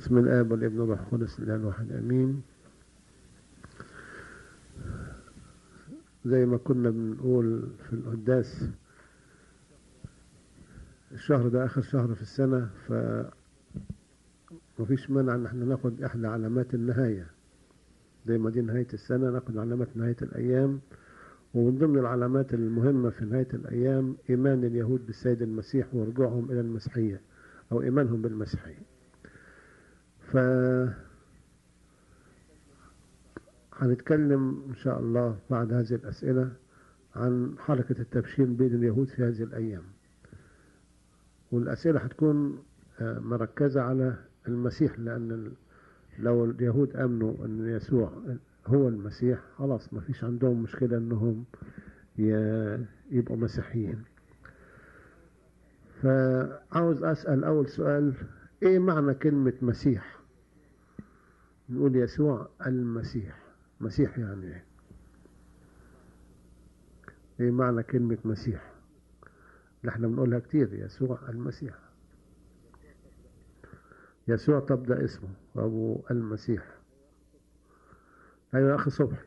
بسم الآب والابن والروح القدس الإله الواحد آمين زي ما كنا بنقول في القداس الشهر ده آخر شهر في السنة ف مفيش مانع إن احنا ناخد إحدى علامات النهاية زي ما دي نهاية السنة ناخد علامات نهاية الأيام ومن ضمن العلامات المهمة في نهاية الأيام إيمان اليهود بالسيد المسيح ورجوعهم إلى المسيحية أو إيمانهم بالمسيحية ف هنتكلم إن شاء الله بعد هذه الأسئلة عن حركة التبشير بين اليهود في هذه الأيام والأسئلة هتكون مركزة على المسيح لأن لو اليهود أمنوا أن يسوع هو المسيح خلاص ما فيش عندهم مشكلة أنهم يبقوا مسيحيين فعاوز أسأل أول سؤال إيه معنى كلمة مسيح نقول يسوع المسيح مسيح يعني إيه إيه معنى كلمة مسيح اللي احنا بنقولها كتير يسوع المسيح يسوع تبدأ اسمه أبو المسيح أيوة يا أخي صبحي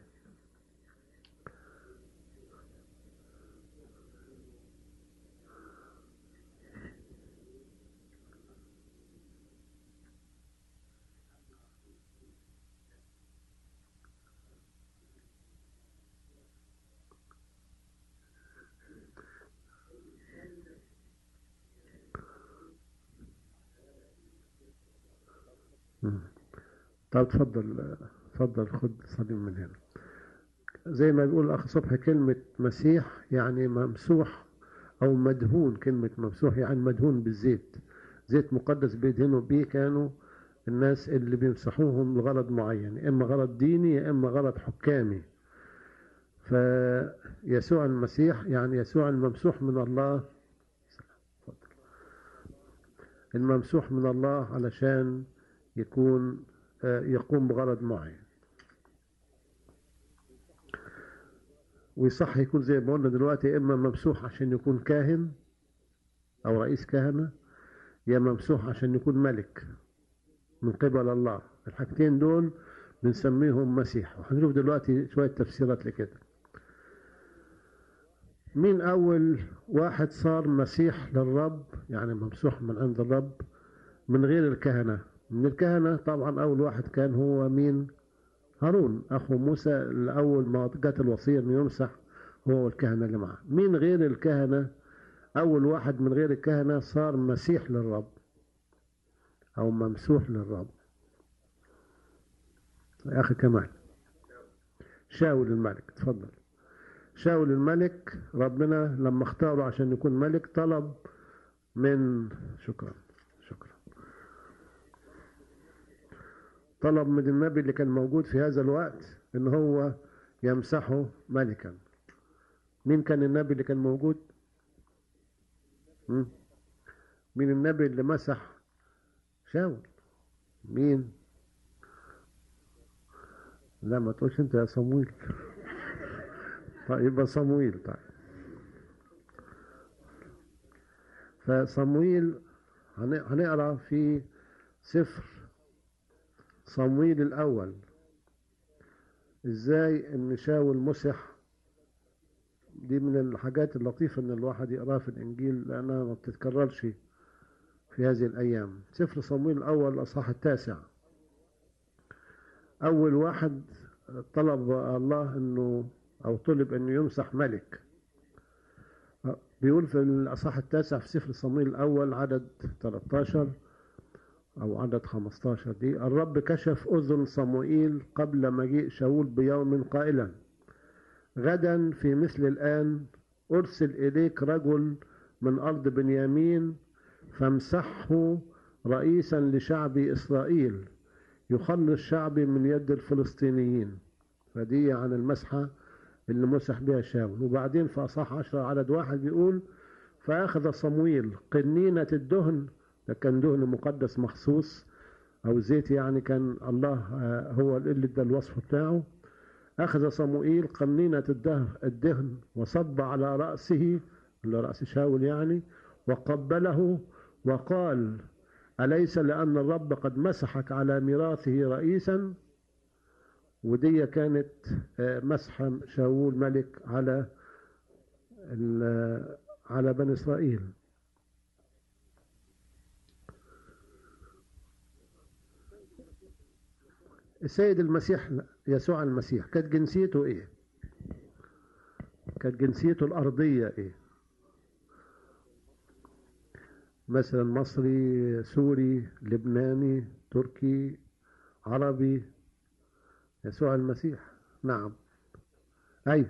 طب تفضل تفضل خد صليب من هنا زي ما بيقول الاخ صبحي كلمة مسيح يعني ممسوح او مدهون كلمة ممسوح يعني مدهون بالزيت زيت مقدس بيدهنوا بيه كانوا الناس اللي بيمسحوهم لغرض معين يا اما غرض ديني يا اما غرض حكامي فيسوع المسيح يعني يسوع الممسوح من الله الممسوح من الله علشان يكون يقوم بغرض معين ويصح يكون زي ما قلنا دلوقتي اما ممسوح عشان يكون كاهن او رئيس كهنه يا ممسوح عشان يكون ملك من قبل الله الحاجتين دول بنسميهم مسيح وهنشوف دلوقتي شويه تفسيرات لكده مين اول واحد صار مسيح للرب يعني ممسوح من عند الرب من غير الكهنه من الكهنة طبعا أول واحد كان هو مين هارون أخو موسى الأول ما جت الوصية إنه يمسح هو الكهنة اللي معاه مين غير الكهنة أول واحد من غير الكهنة صار مسيح للرب أو ممسوح للرب يا أخي كمال شاول الملك تفضل شاول الملك ربنا لما اختاره عشان يكون ملك طلب من شكرا شكرا طلب من النبي اللي كان موجود في هذا الوقت ان هو يمسحه ملكا مين كان النبي اللي كان موجود مين النبي اللي مسح شاول مين لا ما تقولش انت يا صمويل طيب يبقى صمويل طيب فصمويل هنقرا في سفر صمويل الأول إزاي إن شاول مسح دي من الحاجات اللطيفة إن الواحد يقراها في الإنجيل لأنها ما بتتكررش في هذه الأيام سفر صمويل الأول الأصحاح التاسع أول واحد طلب الله إنه أو طلب إنه يمسح ملك بيقول في الأصحاح التاسع في سفر صمويل الأول عدد 13 أو عدد 15 دي الرب كشف أذن صموئيل قبل مجيء شاول بيوم قائلا غدا في مثل الآن أرسل إليك رجل من أرض بنيامين فامسحه رئيسا لشعب إسرائيل يخلص شعبي من يد الفلسطينيين فدي عن المسحة اللي مسح بها شاول وبعدين في أصح عشرة عدد واحد بيقول فأخذ صمويل قنينة الدهن ده كان دهن مقدس مخصوص او زيت يعني كان الله هو اللي ادى الوصف بتاعه اخذ صموئيل قنينة الدهن وصب على رأسه على رأس شاول يعني وقبله وقال أليس لأن الرب قد مسحك على ميراثه رئيسا ودي كانت مسحا شاول ملك على على بني إسرائيل السيد المسيح يسوع المسيح كانت جنسيته ايه كانت جنسيته الأرضية ايه مثلا مصري سوري لبناني تركي عربي يسوع المسيح نعم اي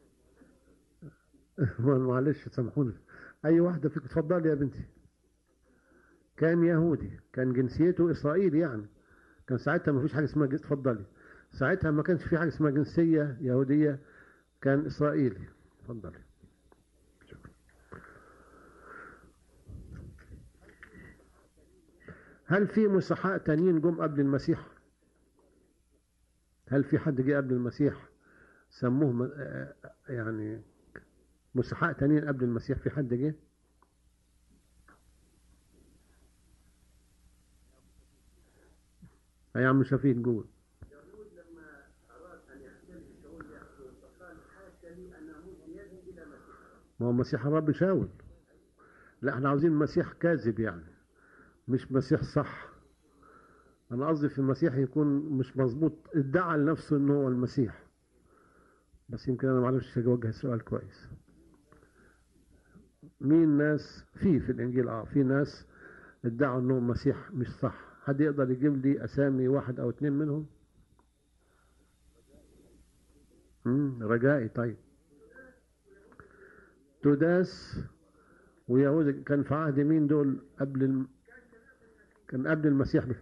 معلش سامحوني اي واحده فيك اتفضلي يا بنتي كان يهودي كان جنسيته اسرائيلي يعني كان ساعتها ما فيش حاجه اسمها اتفضلي ساعتها ما كانش في حاجه اسمها جنسيه يهوديه كان اسرائيلي اتفضلي هل في مسحاء تانيين جم قبل المسيح هل في حد جه قبل المسيح سموه يعني مسحاء تانيين قبل المسيح في حد جه يا عم شفيق جول ما هو مسيح الرب شاول لا احنا عاوزين مسيح كاذب يعني مش مسيح صح انا قصدي في المسيح يكون مش مظبوط ادعى لنفسه ان هو المسيح بس يمكن انا معرفش اوجه السؤال كويس مين ناس في في الانجيل اه في ناس ادعوا انه مسيح مش صح حد يقدر يجيب لي اسامي واحد او اتنين منهم امم رجائي طيب توداس ويهوذا كان في عهد مين دول قبل الم... كان قبل المسيح ده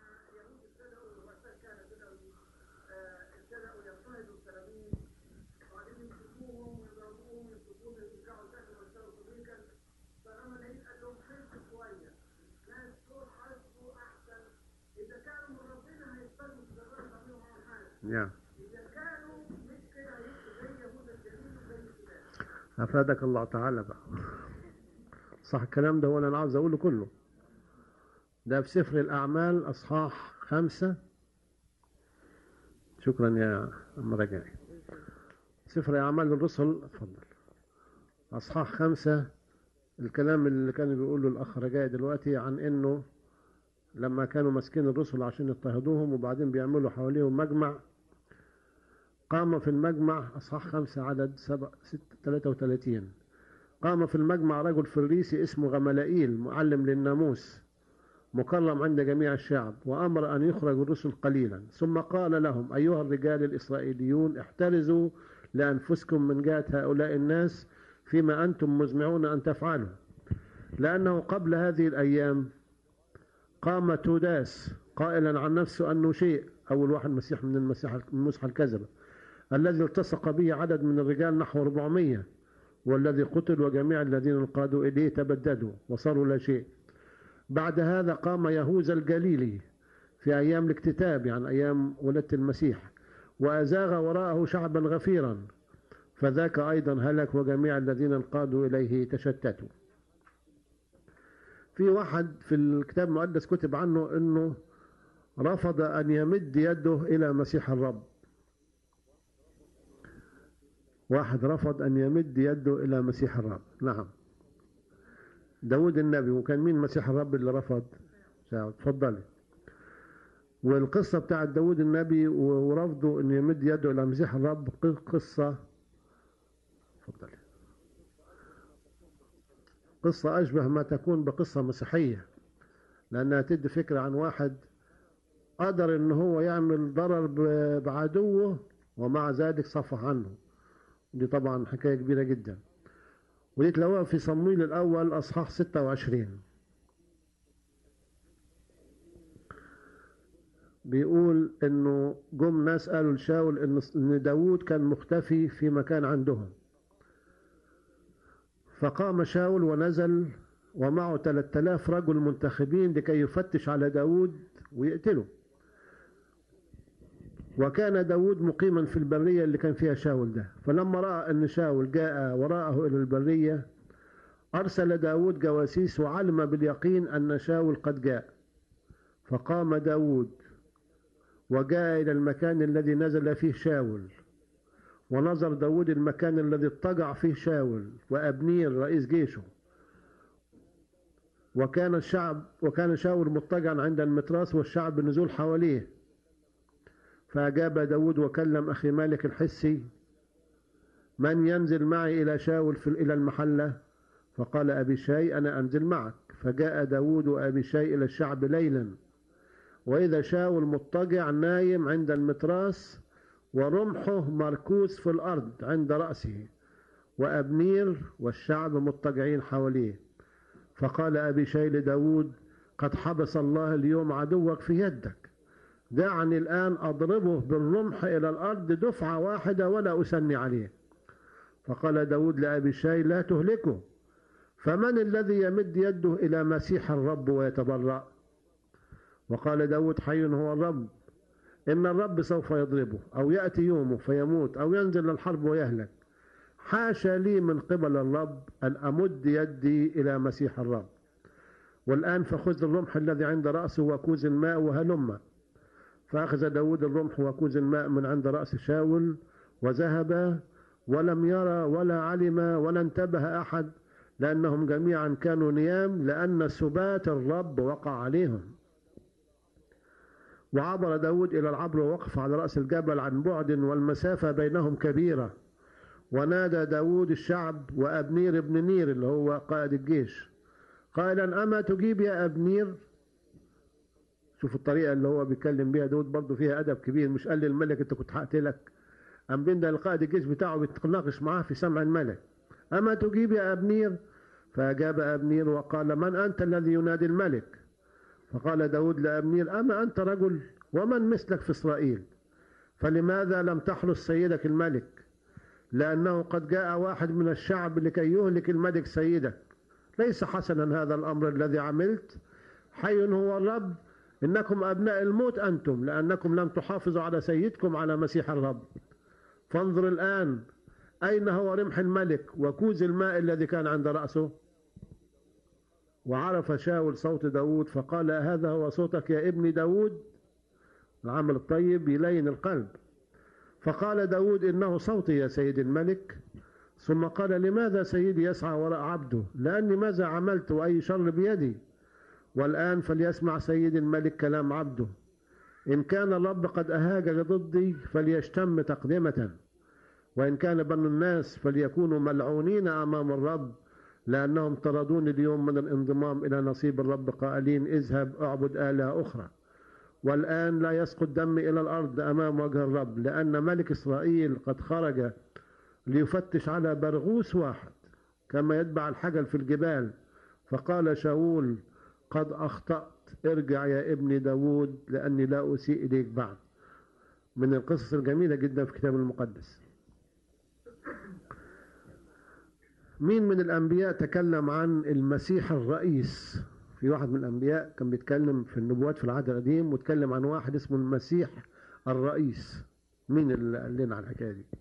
نعم أفادك الله تعالى بقى صح الكلام ده ولا أنا عاوز أقوله كله ده في سفر الأعمال أصحاح خمسة شكرا يا أم رجائي سفر أعمال الرسل اتفضل أصحاح خمسة الكلام اللي كان بيقوله الأخ رجائي دلوقتي عن إنه لما كانوا ماسكين الرسل عشان يضطهدوهم وبعدين بيعملوا حواليهم مجمع قام في المجمع أصحاح خمسة عدد سبع ست ثلاثة وثلاثين قام في المجمع رجل فريسي اسمه غملائيل معلم للناموس مكرم عند جميع الشعب وأمر أن يخرج الرسل قليلا ثم قال لهم أيها الرجال الإسرائيليون احترزوا لأنفسكم من جهة هؤلاء الناس فيما أنتم مزمعون أن تفعلوا لأنه قبل هذه الأيام قام توداس قائلا عن نفسه أنه شيء أول واحد مسيح من المسيح المسح الكذبة الذي التصق به عدد من الرجال نحو 400 والذي قتل وجميع الذين انقادوا إليه تبددوا وصاروا لا شيء بعد هذا قام يهوذا الجليلي في أيام الاكتتاب يعني أيام ولادة المسيح وأزاغ وراءه شعبا غفيرا فذاك أيضا هلك وجميع الذين انقادوا إليه تشتتوا في واحد في الكتاب المقدس كتب عنه أنه رفض أن يمد يده إلى مسيح الرب واحد رفض أن يمد يده إلى مسيح الرب نعم داود النبي وكان مين مسيح الرب اللي رفض تفضلي والقصة بتاعت داود النبي ورفضه أن يمد يده إلى مسيح الرب قصة تفضلي قصة أشبه ما تكون بقصة مسيحية لأنها تدي فكرة عن واحد قدر أن هو يعمل ضرر بعدوه ومع ذلك صفح عنه دي طبعا حكاية كبيرة جدا ودي تلاقوها في صمويل الأول أصحاح 26 بيقول إنه جم ناس قالوا لشاول إن داوود كان مختفي في مكان عندهم فقام شاول ونزل ومعه 3000 رجل منتخبين لكي يفتش على داود ويقتله وكان داود مقيما في البرية اللي كان فيها شاول ده فلما رأى أن شاول جاء وراءه إلى البرية أرسل داود جواسيس وعلم باليقين أن شاول قد جاء فقام داود وجاء إلى المكان الذي نزل فيه شاول ونظر داود المكان الذي اضطجع فيه شاول وأبنير رئيس جيشه وكان الشعب وكان شاول مضطجعا عند المتراس والشعب بالنزول حواليه فأجاب داود وكلم أخي مالك الحسي من ينزل معي إلى شاول في إلى المحلة فقال أبي شاي أنا أنزل معك فجاء داود وأبي شاي إلى الشعب ليلا وإذا شاول مضطجع نايم عند المتراس ورمحه مركوز في الأرض عند رأسه وأبنير والشعب مضطجعين حواليه فقال أبي شاي لداود قد حبس الله اليوم عدوك في يدك دعني الآن أضربه بالرمح إلى الأرض دفعة واحدة ولا أسني عليه فقال داود لأبي شاي لا تهلكه فمن الذي يمد يده إلى مسيح الرب ويتبرأ وقال داود حي هو الرب إن الرب سوف يضربه أو يأتي يومه فيموت أو ينزل للحرب ويهلك حاشا لي من قبل الرب أن أمد يدي إلى مسيح الرب والآن فخذ الرمح الذي عند رأسه وكوز الماء وهلم فأخذ داود الرمح وكوز الماء من عند رأس شاول وذهب ولم يرى ولا علم ولا انتبه أحد لأنهم جميعا كانوا نيام لأن سبات الرب وقع عليهم وعبر داود إلى العبر ووقف على رأس الجبل عن بعد والمسافة بينهم كبيرة ونادى داود الشعب وأبنير ابن نير اللي هو قائد الجيش قائلا أما تجيب يا أبنير شوف الطريقة اللي هو بيتكلم بيها داود برضه فيها أدب كبير مش قال للملك أنت كنت هقتلك أم بين ده القائد الجيش بتاعه بيتناقش معاه في سمع الملك أما تجيب يا أبنير فأجاب أبنير وقال من أنت الذي ينادي الملك فقال داود لأبنير أما أنت رجل ومن مثلك في إسرائيل فلماذا لم تحرس سيدك الملك لأنه قد جاء واحد من الشعب لكي يهلك الملك سيدك ليس حسنا هذا الأمر الذي عملت حي هو الرب إنكم أبناء الموت أنتم لأنكم لم تحافظوا على سيدكم على مسيح الرب فانظر الآن أين هو رمح الملك وكوز الماء الذي كان عند رأسه وعرف شاول صوت داود فقال هذا هو صوتك يا ابن داود العمل الطيب يلين القلب فقال داود إنه صوتي يا سيد الملك ثم قال لماذا سيدي يسعى وراء عبده لأني ماذا عملت وأي شر بيدي والآن فليسمع سيد الملك كلام عبده إن كان الرب قد أهاج ضدي فليشتم تقدمة وإن كان بنو الناس فليكونوا ملعونين أمام الرب لأنهم طردوني اليوم من الانضمام إلى نصيب الرب قائلين اذهب اعبد آلهة أخرى والآن لا يسقط دمي إلى الأرض أمام وجه الرب لأن ملك إسرائيل قد خرج ليفتش على برغوث واحد كما يتبع الحجل في الجبال فقال شاول قد أخطأت ارجع يا ابن داود لأني لا أسيء إليك بعد من القصص الجميلة جدا في الكتاب المقدس مين من الأنبياء تكلم عن المسيح الرئيس في واحد من الأنبياء كان بيتكلم في النبوات في العهد القديم واتكلم عن واحد اسمه المسيح الرئيس مين اللي قال لنا على الحكاية دي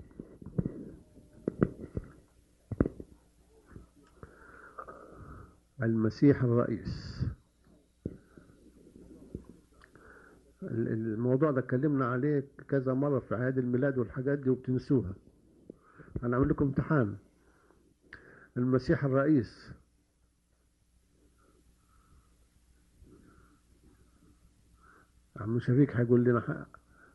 المسيح الرئيس الموضوع ده اتكلمنا عليه كذا مرة في أعياد الميلاد والحاجات دي وبتنسوها أنا أعمل لكم امتحان المسيح الرئيس عم شفيق هيقول لنا حق.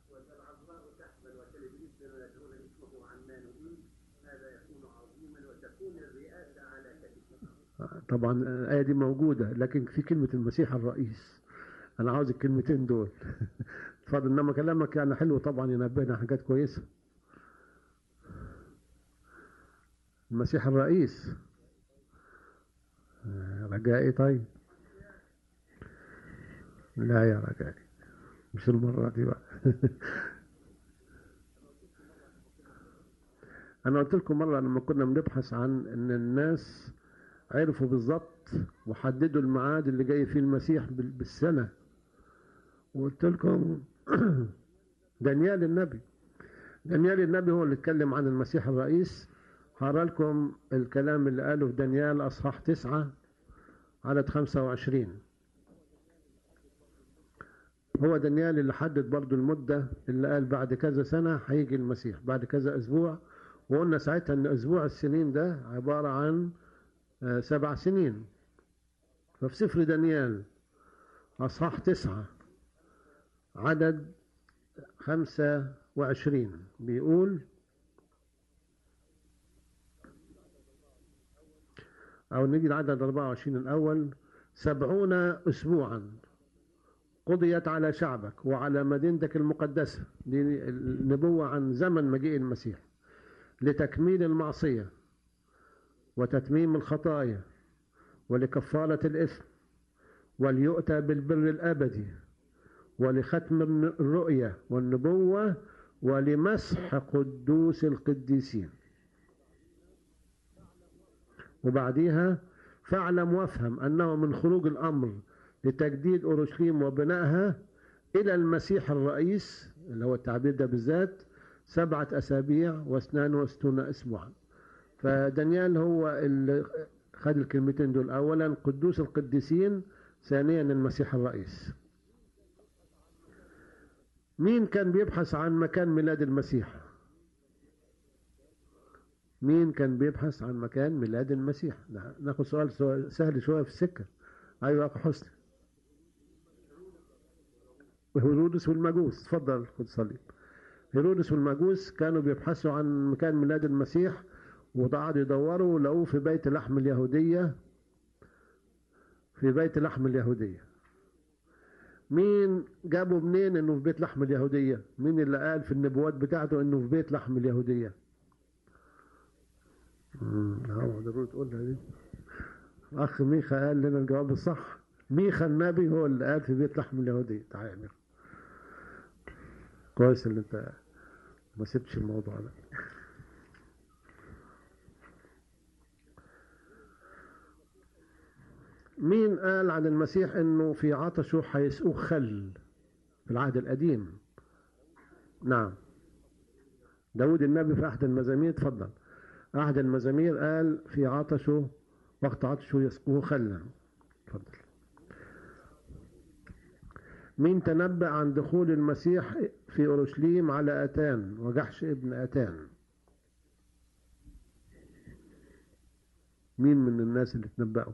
طبعا الآية دي موجودة لكن في كلمة المسيح الرئيس أنا عاوز الكلمتين دول اتفضل إنما كلامك يعني حلو طبعا ينبهنا حاجات كويسة المسيح الرئيس رجائي طيب لا يا رجائي مش المرة دي بقى أنا قلت لكم مرة لما كنا بنبحث عن إن الناس عرفوا بالظبط وحددوا الميعاد اللي جاي فيه المسيح بالسنة وقلت لكم دانيال النبي دانيال النبي هو اللي اتكلم عن المسيح الرئيس هقرا لكم الكلام اللي قاله في دانيال أصحاح تسعة عدد خمسة وعشرين هو دانيال اللي حدد برضو المدة اللي قال بعد كذا سنة هيجي المسيح بعد كذا أسبوع وقلنا ساعتها أن أسبوع السنين ده عبارة عن سبع سنين ففي سفر دانيال أصحاح تسعة عدد خمسة وعشرين بيقول أو نجي العدد 24 الأول سبعون أسبوعا قضيت على شعبك وعلى مدينتك المقدسة دي النبوة عن زمن مجيء المسيح لتكميل المعصية وتتميم الخطايا ولكفارة الإثم وليؤتى بالبر الأبدي ولختم الرؤية والنبوة ولمسح قدوس القديسين وبعديها فاعلم وافهم أنه من خروج الأمر لتجديد أورشليم وبنائها إلى المسيح الرئيس اللي هو التعبير ده بالذات سبعة أسابيع واثنان وستون أسبوعا فدانيال هو اللي خد الكلمتين دول أولا قدوس القديسين ثانيا المسيح الرئيس مين كان بيبحث عن مكان ميلاد المسيح مين كان بيبحث عن مكان ميلاد المسيح ناخد سؤال سهل شوية في السكة أيوة أخو حسني هيرودس والمجوس اتفضل خد صليب هيرودس والمجوس كانوا بيبحثوا عن مكان ميلاد المسيح وقعدوا يدوروا لقوه في بيت لحم اليهودية في بيت لحم اليهودية مين جابوا منين انه في بيت لحم اليهودية مين اللي قال في النبوات بتاعته انه في بيت لحم اليهودية اه ضروري تقولها دي اخ ميخا قال لنا الجواب الصح ميخا النبي هو اللي قال في بيت لحم اليهودية تعالى يا ميخا كويس اللي انت ما سبتش الموضوع ده مين قال عن المسيح انه في عطشه هيسقوه خل في العهد القديم نعم داود النبي في أحد المزامير اتفضل أحد المزامير قال في عطشه وقت عطشه يسقوه خلا اتفضل مين تنبأ عن دخول المسيح في أورشليم على أتان وجحش ابن أتان مين من الناس اللي تنبأوا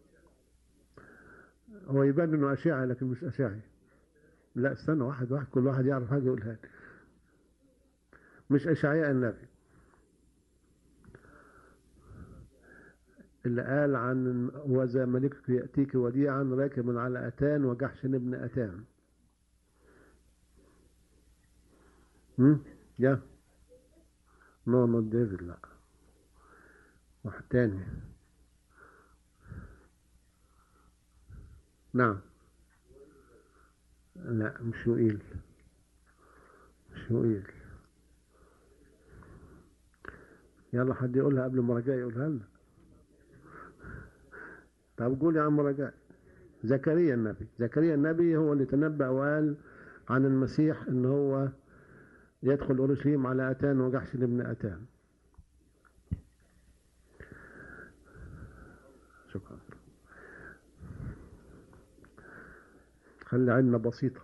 هو يبان انه أشاعي لكن مش أشاعي لا استنى واحد واحد كل واحد يعرف حاجة يقولها لي مش أشعياء النبي اللي قال عن وذا ملكك يأتيك وديعا راكبا على أتان وجحش ابن أتان هم؟ يا نو نوت ديفيد لا واحد تاني نعم لا مش يوئيل مش يوئيل يلا حد يقولها قبل ما رجاء يقولها لنا طب قول يا عم رجاء زكريا النبي زكريا النبي هو اللي تنبأ وقال عن المسيح ان هو يدخل اورشليم على اتان وجحش ابن اتان شكرا خلي عيننا بسيطة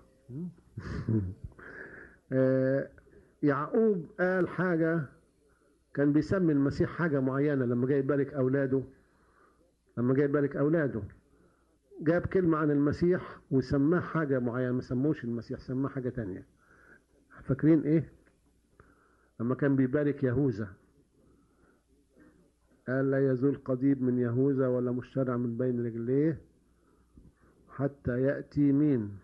يعقوب قال حاجة كان بيسمي المسيح حاجة معينة لما جاي يبارك أولاده لما جاي يبارك أولاده جاب كلمة عن المسيح وسماه حاجة معينة ما سموش المسيح سماه حاجة تانية فاكرين ايه لما كان بيبارك يهوذا قال لا يزول قضيب من يهوذا ولا مشترع من بين رجليه حتى يأتي مين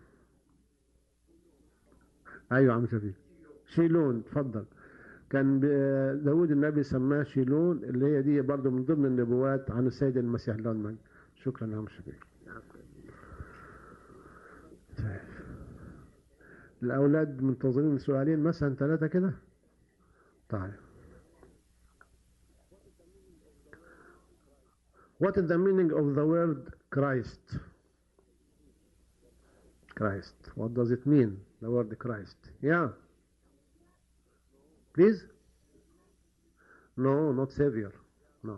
ايوه عم شفيق شيلون تفضل كان داود النبي سماه شيلون اللي هي دي برضو من ضمن النبوات عن السيد المسيح له المجد شكرا يا عم شفيق طيب الأولاد منتظرين سؤالين مثلا ثلاثة كده طيب What is the meaning of the word Christ? Christ. What does it mean, the word Christ? Yeah. Please? No, not Savior. No.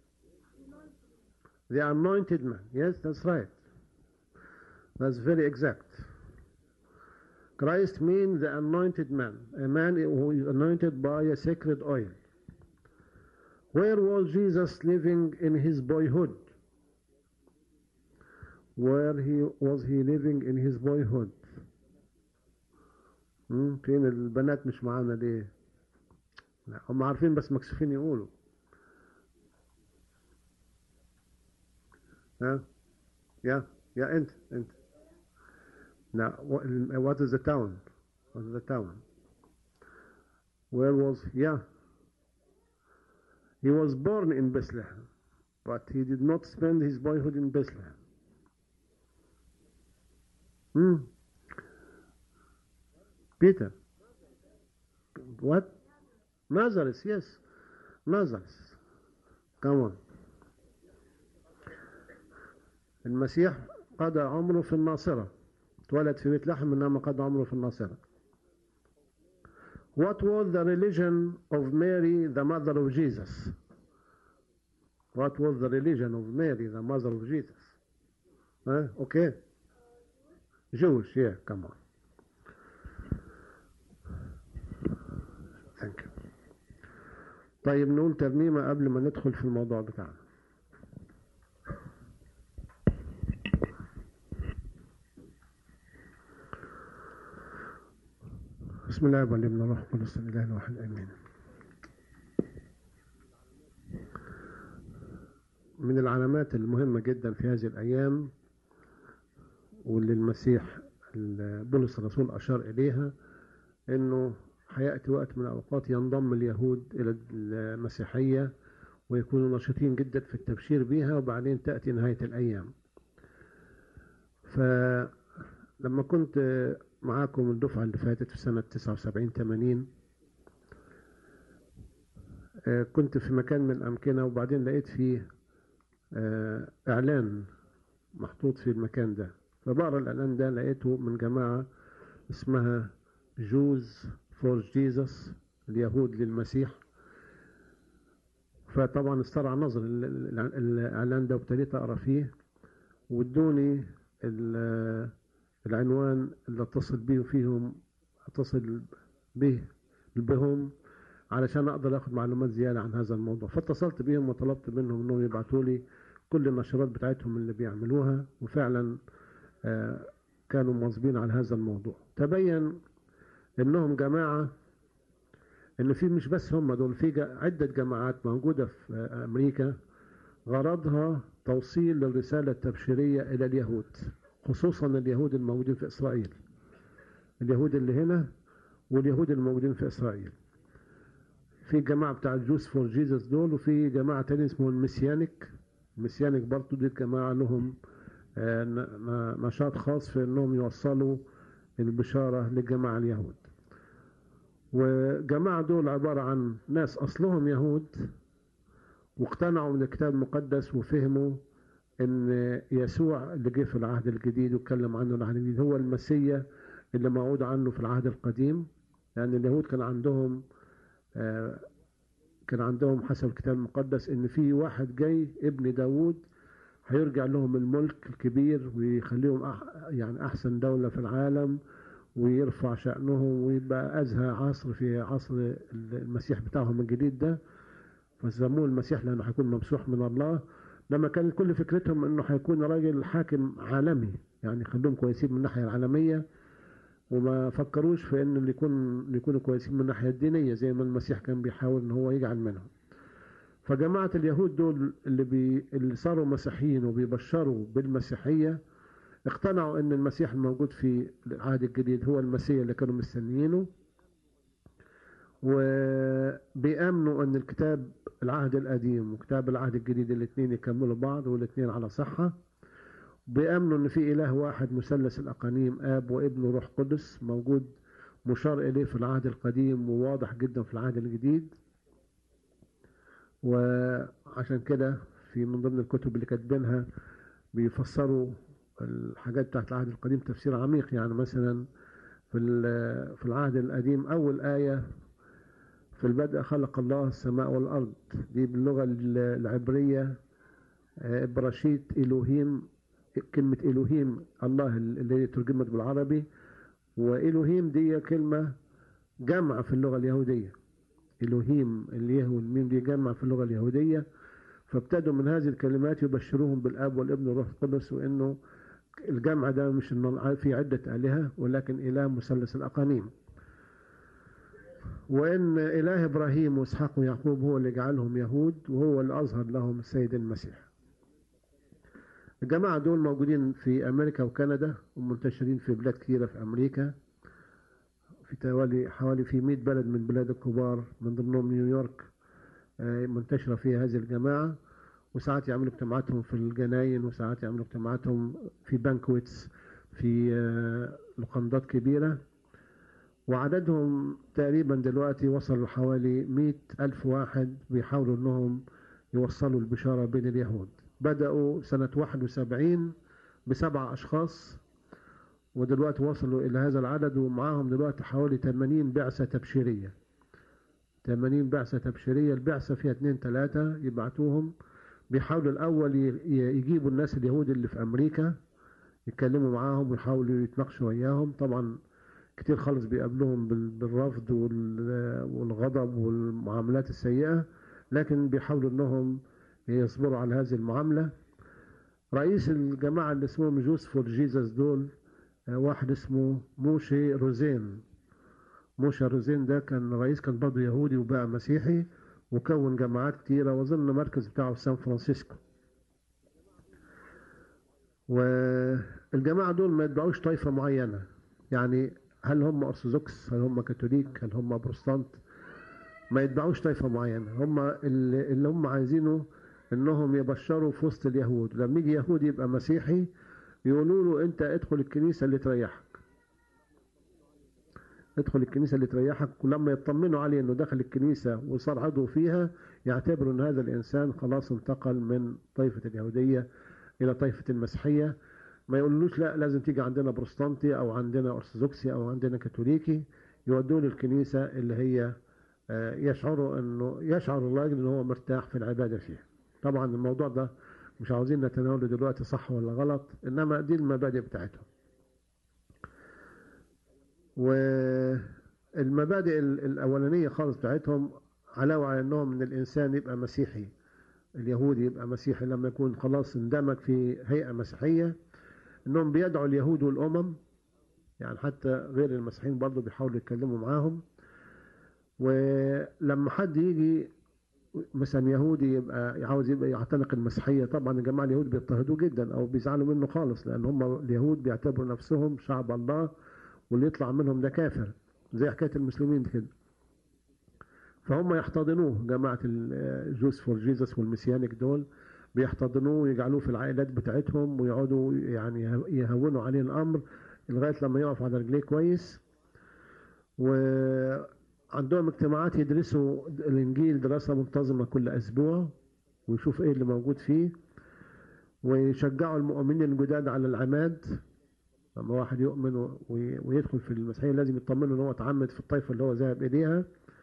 The anointed man. Yes, that's right. That's very exact. Christ means the anointed man, a man who is anointed by a sacred oil. Where was Jesus living in his boyhood? Where he was he living in his boyhood? مم؟ فين البنات مش معانا ليه؟ لا هم عارفين بس مكسوفين يقولوا ها يا يا انت انت Now, what, what is the town? What is the town? Where was, yeah. He was born in Bethlehem, but he did not spend his boyhood in Bethlehem. Hmm. Peter. What? Nazareth, yes. Nazareth. Come on. المسيح قضى عمره في الناصرة اتولد في بيت لحم إنما قضى عمره في الناصرة What was the religion of Mary, the mother of Jesus? What was the religion of Mary, the mother of Jesus? Huh? Okay. Jewish, yeah, come on. Thank you. طيب نقول ترنيمة قبل ما ندخل في الموضوع بتاعنا. بسم الله والابن الروح القدس الاله الواحد امين من العلامات المهمة جدا في هذه الأيام واللي المسيح بولس الرسول أشار إليها إنه هيأتي وقت من الأوقات ينضم اليهود إلى المسيحية ويكونوا نشيطين جدا في التبشير بها وبعدين تأتي نهاية الأيام فلما كنت معاكم الدفعة اللي فاتت في سنة 79 80 كنت في مكان من الأمكنة وبعدين لقيت فيه إعلان محطوط في المكان ده فبقرا الإعلان ده لقيته من جماعة اسمها جوز فور جيزس اليهود للمسيح فطبعا استرعى نظر الإعلان ده وابتديت أقرأ فيه وادوني العنوان اللي اتصل بيه فيهم اتصل به بهم علشان اقدر اخد معلومات زياده عن هذا الموضوع فاتصلت بيهم وطلبت منهم انهم يبعتوا لي كل النشرات بتاعتهم اللي بيعملوها وفعلا كانوا مواظبين على هذا الموضوع تبين انهم جماعه ان في مش بس هم دول في عده جماعات موجوده في امريكا غرضها توصيل الرساله التبشيريه الى اليهود خصوصا اليهود الموجودين في إسرائيل اليهود اللي هنا واليهود الموجودين في إسرائيل في جماعة بتاع جوز فور جيزس دول وفي جماعة تانية اسمه المسيانيك المسيانيك برضو دي جماعة لهم نشاط خاص في انهم يوصلوا البشارة للجماعة اليهود وجماعة دول عبارة عن ناس أصلهم يهود واقتنعوا من الكتاب المقدس وفهموا ان يسوع اللي جه في العهد الجديد واتكلم عنه العهد الجديد هو المسيا اللي موعود عنه في العهد القديم لان يعني اليهود كان عندهم آه كان عندهم حسب الكتاب المقدس ان في واحد جاي ابن داوود هيرجع لهم الملك الكبير ويخليهم أح يعني احسن دولة في العالم ويرفع شأنهم ويبقى ازهى عصر في عصر المسيح بتاعهم الجديد ده فسموه المسيح لانه هيكون ممسوح من الله لما كانت كل فكرتهم انه هيكون راجل حاكم عالمي يعني خلوهم كويسين من الناحيه العالميه وما فكروش في ان اللي يكون يكونوا كويسين من الناحيه الدينيه زي ما المسيح كان بيحاول ان هو يجعل منهم فجماعه اليهود دول اللي بي اللي صاروا مسيحيين وبيبشروا بالمسيحيه اقتنعوا ان المسيح الموجود في العهد الجديد هو المسيح اللي كانوا مستنيينه وبيأمنوا ان الكتاب العهد القديم وكتاب العهد الجديد الاثنين يكملوا بعض والاثنين على صحة بيأمنوا ان في اله واحد مثلث الاقانيم اب وابن وروح قدس موجود مشار اليه في العهد القديم وواضح جدا في العهد الجديد وعشان كده في من ضمن الكتب اللي كاتبينها بيفسروا الحاجات بتاعت العهد القديم تفسير عميق يعني مثلا في في العهد القديم اول ايه في البدء خلق الله السماء والأرض دي باللغة العبرية براشيت إلوهيم كلمة إلوهيم الله اللي ترجمت بالعربي وإلوهيم دي كلمة جمع في اللغة اليهودية إلوهيم اليه والميم دي جمع في اللغة اليهودية فابتدوا من هذه الكلمات يبشروهم بالاب والابن والروح القدس وانه الجمع ده مش انه في عده الهه ولكن اله مثلث الاقانيم. وان اله ابراهيم واسحاق ويعقوب هو اللي جعلهم يهود وهو اللي اظهر لهم السيد المسيح. الجماعه دول موجودين في امريكا وكندا ومنتشرين في بلاد كثيره في امريكا في حوالي حوالي في 100 بلد من بلاد الكبار من ضمنهم نيويورك منتشرة فيها هذه الجماعة وساعات يعملوا اجتماعاتهم في الجناين وساعات يعملوا اجتماعاتهم في بانكويتس في لقندات كبيرة وعددهم تقريبا دلوقتي وصل لحوالي مئة ألف واحد بيحاولوا أنهم يوصلوا البشارة بين اليهود بدأوا سنة 71 بسبع أشخاص ودلوقتي وصلوا إلى هذا العدد ومعاهم دلوقتي حوالي 80 بعثة تبشيرية 80 بعثة تبشيرية البعثة فيها اثنين ثلاثة يبعتوهم بيحاولوا الأول يجيبوا الناس اليهود اللي في أمريكا يتكلموا معاهم ويحاولوا يتناقشوا وياهم طبعا كتير خالص بيقابلوهم بالرفض والغضب والمعاملات السيئة لكن بيحاولوا انهم يصبروا على هذه المعاملة رئيس الجماعة اللي اسمهم جوز فور جيزس دول واحد اسمه موشي روزين موشا روزين ده كان رئيس كان برضه يهودي وبقى مسيحي وكون جماعات كتيرة وظن المركز بتاعه في سان فرانسيسكو والجماعة دول ما يتبعوش طائفة معينة يعني هل هم أرثوذكس هل هم كاثوليك هل هم بروتستانت ما يتبعوش طائفة معينة هم اللي, اللي هم عايزينه انهم يبشروا في وسط اليهود لما يجي يهودي يبقى مسيحي يقولوا له انت ادخل الكنيسة اللي تريحك ادخل الكنيسة اللي تريحك ولما يطمنوا عليه انه دخل الكنيسة وصار عضو فيها يعتبروا ان هذا الانسان خلاص انتقل من طائفة اليهودية الى طائفة المسيحية ما يقولوش لا لازم تيجي عندنا بروستانتي او عندنا ارثوذكسي او عندنا كاثوليكي يودوه للكنيسة اللي هي يشعروا انه يشعر الراجل ان هو مرتاح في العبادة فيها طبعا الموضوع ده مش عاوزين نتناوله دلوقتي صح ولا غلط انما دي المبادئ بتاعتهم والمبادئ الأولانية خالص بتاعتهم علاوة على أنهم أن الإنسان يبقى مسيحي اليهودي يبقى مسيحي لما يكون خلاص اندمج في هيئة مسيحية أنهم بيدعوا اليهود والأمم يعني حتى غير المسيحيين برضه بيحاولوا يتكلموا معاهم ولما حد يجي مثلا يهودي يبقى عاوز يبقى يعتنق المسيحية طبعا الجماعة اليهود بيضطهدوه جدا أو بيزعلوا منه خالص لأن هم اليهود بيعتبروا نفسهم شعب الله واللي يطلع منهم ده كافر زي حكاية المسلمين كده فهم يحتضنوه جماعة الجوز فور جيزس والمسيانيك دول بيحتضنوه ويجعلوه في العائلات بتاعتهم ويقعدوا يعني يهونوا عليه الأمر لغاية لما يقف على رجليه كويس وعندهم اجتماعات يدرسوا الإنجيل دراسة منتظمة كل أسبوع ويشوف إيه اللي موجود فيه ويشجعوا المؤمنين الجداد على العماد لما واحد يؤمن ويدخل في المسيحية لازم يطمنوا ان هو اتعمد في الطائفة اللي هو ذهب اليها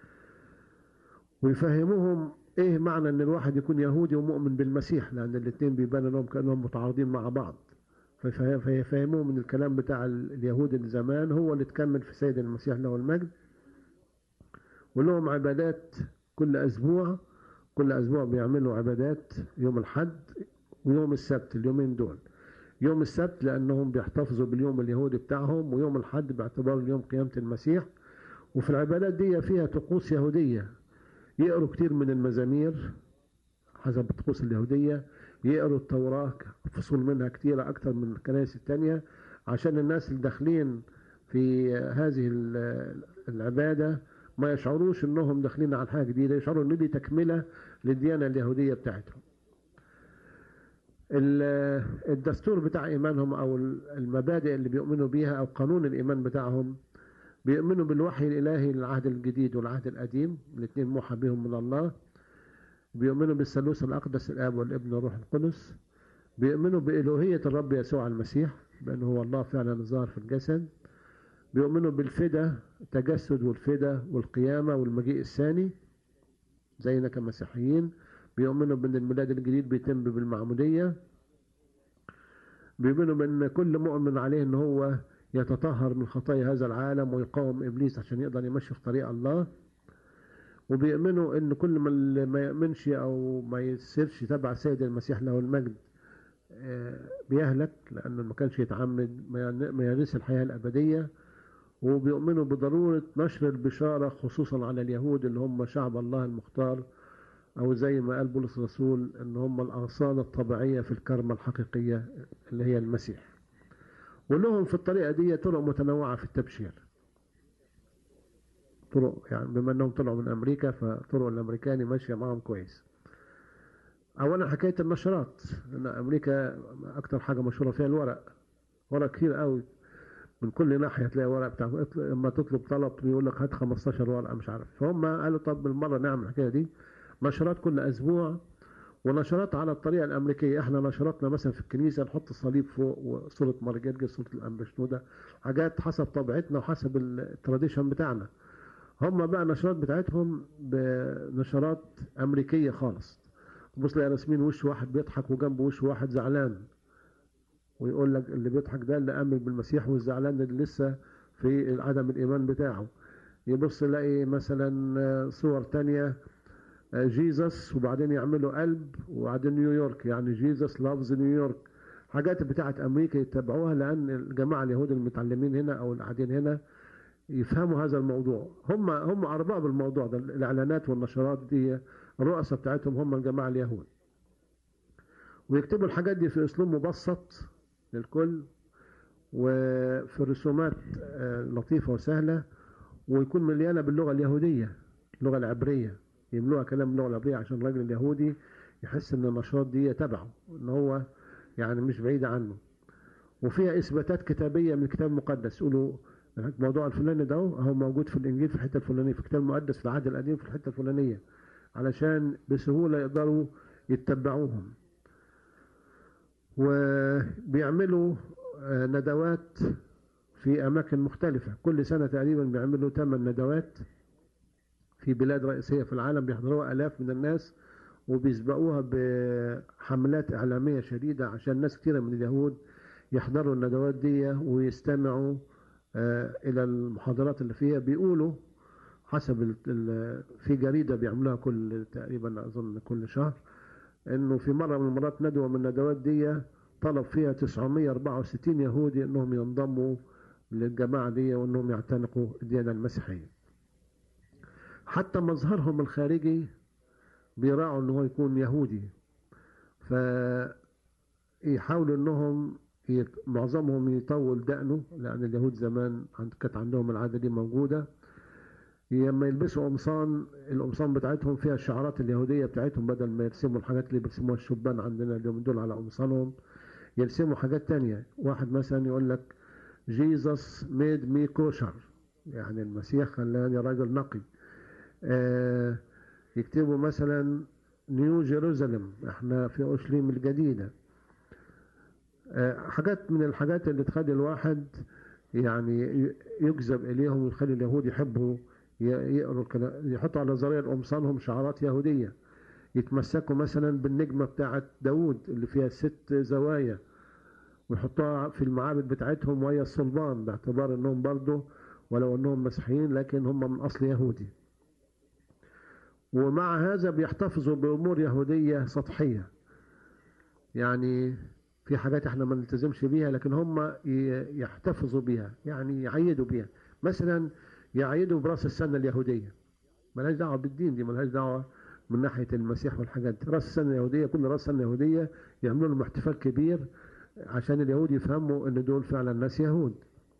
ويفهموهم ايه معنى ان الواحد يكون يهودي ومؤمن بالمسيح لان الاثنين بيبان انهم كانهم متعارضين مع بعض فيفهموهم ان الكلام بتاع اليهود اللي زمان هو اللي تكمل في سيد المسيح له المجد ولهم عبادات كل اسبوع كل اسبوع بيعملوا عبادات يوم الحد ويوم السبت اليومين دول يوم السبت لأنهم بيحتفظوا باليوم اليهودي بتاعهم ويوم الحد باعتباره اليوم قيامة المسيح وفي العبادات دي فيها طقوس يهودية يقروا كتير من المزامير حسب الطقوس اليهودية يقروا التوراة فصول منها كتيرة أكتر من الكنائس التانية عشان الناس اللي داخلين في هذه العبادة ما يشعروش انهم داخلين على حاجة جديدة يشعروا ان دي تكملة للديانة اليهودية بتاعتهم الدستور بتاع ايمانهم او المبادئ اللي بيؤمنوا بيها او قانون الايمان بتاعهم بيؤمنوا بالوحي الالهي للعهد الجديد والعهد القديم الاثنين موحى بهم من الله بيؤمنوا بالثالوث الاقدس الاب والابن والروح القدس بيؤمنوا بالوهيه الرب يسوع المسيح بانه هو الله فعلا ظاهر في الجسد بيؤمنوا بالفدا التجسد والفدا والقيامة والمجيء الثاني زينا كمسيحيين بيؤمنوا بأن الميلاد الجديد بيتم بالمعمودية بيؤمنوا بأن كل مؤمن عليه أن هو يتطهر من خطايا هذا العالم ويقاوم إبليس عشان يقدر يمشي في طريق الله وبيؤمنوا أن كل من ما يؤمنش أو ما يسيرش تبع سيد المسيح له المجد بيهلك لأنه ما كانش يتعمد ما يرث الحياة الأبدية وبيؤمنوا بضرورة نشر البشارة خصوصا على اليهود اللي هم شعب الله المختار أو زي ما قال بولس الرسول إن هم الأغصان الطبيعية في الكرمة الحقيقية اللي هي المسيح ولهم في الطريقة دي طرق متنوعة في التبشير طرق يعني بما أنهم طلعوا من أمريكا فطرق الأمريكاني ماشية معهم كويس أولا حكاية النشرات إن أمريكا أكتر حاجة مشهورة فيها الورق ورق كتير قوي من كل ناحيه تلاقي ورق بتاع لما تطلب طلب يقول لك هات 15 ورقه مش عارف فهم قالوا طب بالمره نعمل الحكايه دي نشرات كل اسبوع ونشرات على الطريقه الامريكيه احنا نشراتنا مثلا في الكنيسه نحط الصليب فوق وصوره مرجرجس صوره الانبشنوده حاجات حسب طبيعتنا وحسب التراديشن بتاعنا هم بقى النشرات بتاعتهم بنشرات امريكيه خالص تبص تلاقي راسمين وش واحد بيضحك وجنبه وش واحد زعلان ويقول لك اللي بيضحك ده اللي امن بالمسيح والزعلان اللي لسه في عدم الايمان بتاعه يبص يلاقي مثلا صور تانية جيزس وبعدين يعملوا قلب وبعدين نيويورك يعني جيزس لافز نيويورك حاجات بتاعت امريكا يتبعوها لان الجماعه اليهود المتعلمين هنا او القاعدين هنا يفهموا هذا الموضوع هم هم ارباب الموضوع ده الاعلانات والنشرات دي الرؤساء بتاعتهم هم الجماعه اليهود ويكتبوا الحاجات دي في اسلوب مبسط للكل وفي رسومات لطيفة وسهلة ويكون مليانة باللغة اليهودية اللغة العبرية يملوها كلام باللغة العبرية عشان الراجل اليهودي يحس ان النشاط دي تبعه ان هو يعني مش بعيد عنه وفيها اثباتات كتابية من الكتاب المقدس يقولوا الموضوع الفلاني ده اهو موجود في الانجيل في الحته الفلانيه في الكتاب المقدس في العهد القديم في الحته الفلانيه علشان بسهوله يقدروا يتبعوهم وبيعملوا ندوات في أماكن مختلفة كل سنة تقريبا بيعملوا ثمان ندوات في بلاد رئيسية في العالم بيحضروها آلاف من الناس وبيسبقوها بحملات إعلامية شديدة عشان ناس كتيرة من اليهود يحضروا الندوات دي ويستمعوا إلى المحاضرات اللي فيها بيقولوا حسب في جريدة بيعملوها كل تقريبا أظن كل شهر انه في مره من المرات ندوه من الندوات دي طلب فيها 964 يهودي انهم ينضموا للجماعه دي وانهم يعتنقوا الديانه المسيحيه. حتى مظهرهم الخارجي بيراعوا ان هو يكون يهودي. فيحاولوا انهم معظمهم يطول دقنه لان اليهود زمان كانت عندهم العاده دي موجوده. لما يلبسوا قمصان القمصان بتاعتهم فيها الشعارات اليهوديه بتاعتهم بدل ما يرسموا الحاجات اللي بيرسموها الشبان عندنا اليوم دول على قمصانهم يرسموا حاجات تانية واحد مثلا يقول لك جيسس ميد مي كوشر يعني المسيح خلاني راجل نقي آه يكتبوا مثلا نيو جيروزالم احنا في اورشليم الجديده آه حاجات من الحاجات اللي تخلي الواحد يعني يجذب اليهم ويخلي اليهود يحبوا يقروا الكلام يحطوا على زراير قمصانهم شعارات يهودية يتمسكوا مثلا بالنجمة بتاعة داوود اللي فيها ست زوايا ويحطوها في المعابد بتاعتهم وهي الصلبان باعتبار انهم برضه ولو انهم مسيحيين لكن هم من اصل يهودي ومع هذا بيحتفظوا بامور يهودية سطحية يعني في حاجات احنا ما نلتزمش بيها لكن هم يحتفظوا بيها يعني يعيدوا بيها مثلا يعيدوا براس السنة اليهودية ملهاش دعوة بالدين دي ملهاش دعوة من ناحية المسيح والحاجات دي راس السنة اليهودية كل راس سنة يهودية يعملوا لهم احتفال كبير عشان اليهود يفهموا ان دول فعلا ناس يهود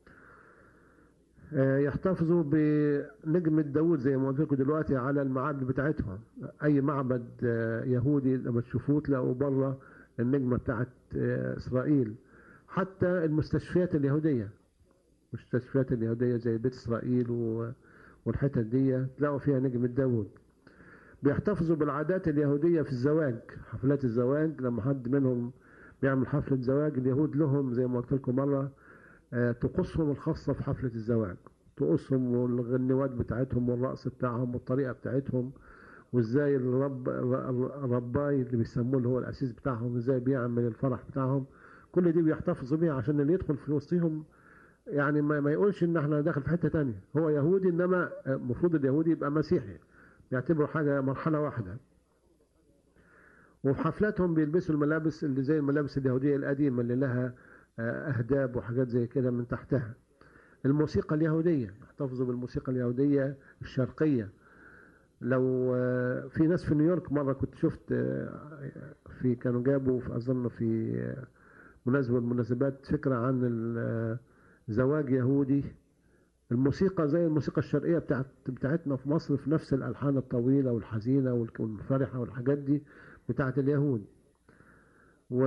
يحتفظوا بنجمة داوود زي ما قلت لكم دلوقتي على المعابد بتاعتهم اي معبد يهودي لما تشوفوه تلاقوا بره النجمة بتاعت اسرائيل حتى المستشفيات اليهودية المستشفيات اليهودية زي بيت اسرائيل والحتت دي تلاقوا فيها نجمة داوود بيحتفظوا بالعادات اليهودية في الزواج حفلات الزواج لما حد منهم بيعمل حفلة زواج اليهود لهم زي ما قلت لكم مرة آه، طقوسهم الخاصة في حفلة الزواج طقوسهم والغنوات بتاعتهم والرقص بتاعهم والطريقة بتاعتهم وازاي الرب الرباي اللي بيسموه اللي هو الاسيس بتاعهم ازاي بيعمل الفرح بتاعهم كل دي بيحتفظوا بيها عشان اللي يدخل في وسطهم يعني ما, ما يقولش ان احنا داخل في حته تانية هو يهودي انما المفروض اليهودي يبقى مسيحي بيعتبروا حاجه مرحله واحده وفي حفلاتهم بيلبسوا الملابس اللي زي الملابس اليهوديه القديمه اللي لها اهداب وحاجات زي كده من تحتها الموسيقى اليهوديه احتفظوا بالموسيقى اليهوديه الشرقيه لو في ناس في نيويورك مره كنت شفت في كانوا جابوا في اظن في مناسبه من المناسبات فكره عن زواج يهودي الموسيقى زي الموسيقى الشرقيه بتاعت بتاعتنا في مصر في نفس الالحان الطويله والحزينه والفرحه والحاجات دي بتاعت اليهود و